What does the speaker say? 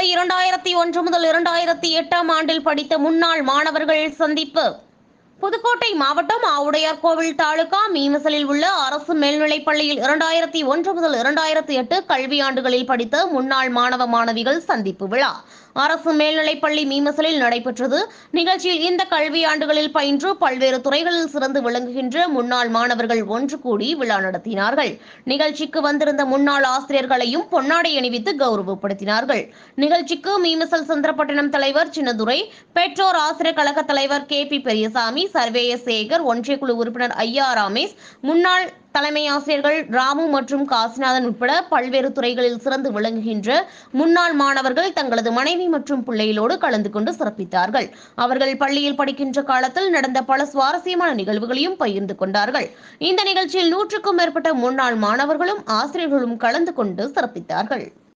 இரண்டாயிரத்தி ஒன்று முதல் இரண்டாயிரத்தி எட்டாம் ஆண்டில் படித்த முன்னாள் மாணவர்கள் சந்திப்பு புதுக்கோட்டை மாவட்டம் ஆவுடையார் கோவில் தாலுகா மீமசலில் உள்ள அரசு மேல்நிலைப் பள்ளியில் இரண்டாயிரத்தி ஒன்று முதல் இரண்டாயிரத்தி எட்டு கல்வியாண்டுகளில் படித்த முன்னாள் மாணவ மாணவிகள் சந்திப்பு விழா அரசு மேல்நிலைப் பள்ளி மீமசலில் நடைபெற்றது நிகழ்ச்சியில் இந்த கல்வியாண்டுகளில் பயின்று பல்வேறு துறைகளில் சிறந்து விளங்குகின்ற முன்னாள் மாணவர்கள் ஒன்று கூடி விழா நடத்தினார்கள் நிகழ்ச்சிக்கு வந்திருந்த முன்னாள் ஆசிரியர்களையும் பொன்னாடை அணிவித்து கௌரவப்படுத்தினார்கள் நிகழ்ச்சிக்கு மீமசல் சந்திரப்பட்டினம் தலைவர் சின்னதுரை பெற்றோர் ஆசிரியர் கழக தலைவர் K P Periyasamy surveyor Sekar ஒன்றிய குழு உறுப்பினர் ஐயா ராமேஷ் முன்னாள் தலைமை ஆசிரியர்கள் ராமு மற்றும் காசிநாதன் உட்பட பல்வேறு துறைகளில் சிறந்து விளங்குகின்ற முன்னாள் மாணவர்கள் தங்களது மனைவி மற்றும் பிள்ளைகளோடு கலந்து கொண்டு சிறப்பித்தார்கள் அவர்கள் பள்ளியில் படிக்கின்ற காலத்தில் நடந்த பல சுவாரஸ்யமான நிகழ்வுகளையும் பகிர்ந்து கொண்டார்கள் இந்த நிகழ்ச்சியில் நூற்றுக்கும் மேற்பட்ட முன்னாள் மாணவர்களும் ஆசிரியர்களும் கலந்து கொண்டு சிறப்பித்தார்கள்